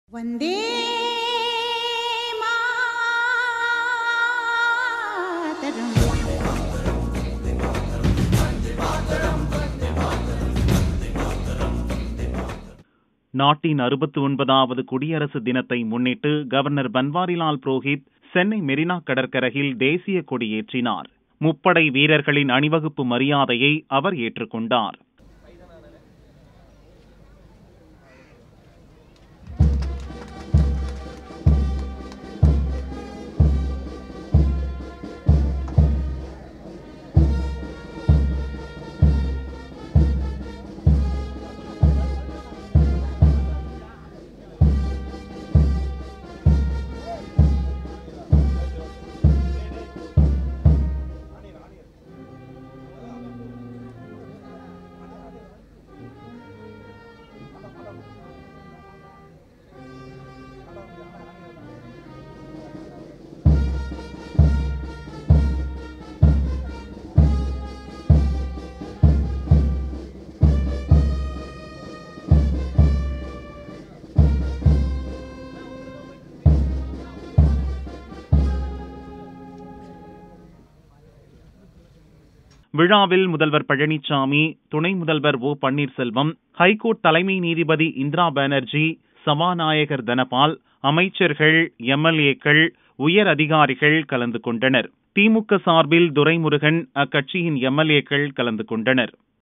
वन्दे मातरम् நாட்டின் அறுபத்தி ஒன்பதாவது குடியரசு தினத்தை முன்னிட்டு கவர்னர் பன்வாரிலால் புரோஹித் சென்னை மெரினா கடற்கரையில் தேசிய கொடியேற்றினார் முப்படை வீரர்களின் அணிவகுப்பு மரியாதையை அவர் ஏற்றுக்கொண்டார் விழாவில் முதல்வர் பழனிசாமி துணை முதல்வர் ஓ பன்னீர்செல்வம் ஹைகோர்ட் தலைமை நீதிபதி இந்திரா பானர்ஜி சபாநாயகர் தனபால் அமைச்சர்கள் எம்எல்ஏக்கள் உயர் அதிகாரிகள் கலந்து கொண்டனர் திமுக சார்பில் துரைமுருகன் அக்கட்சியின் எம்எல்ஏக்கள் கலந்து கொண்டனர்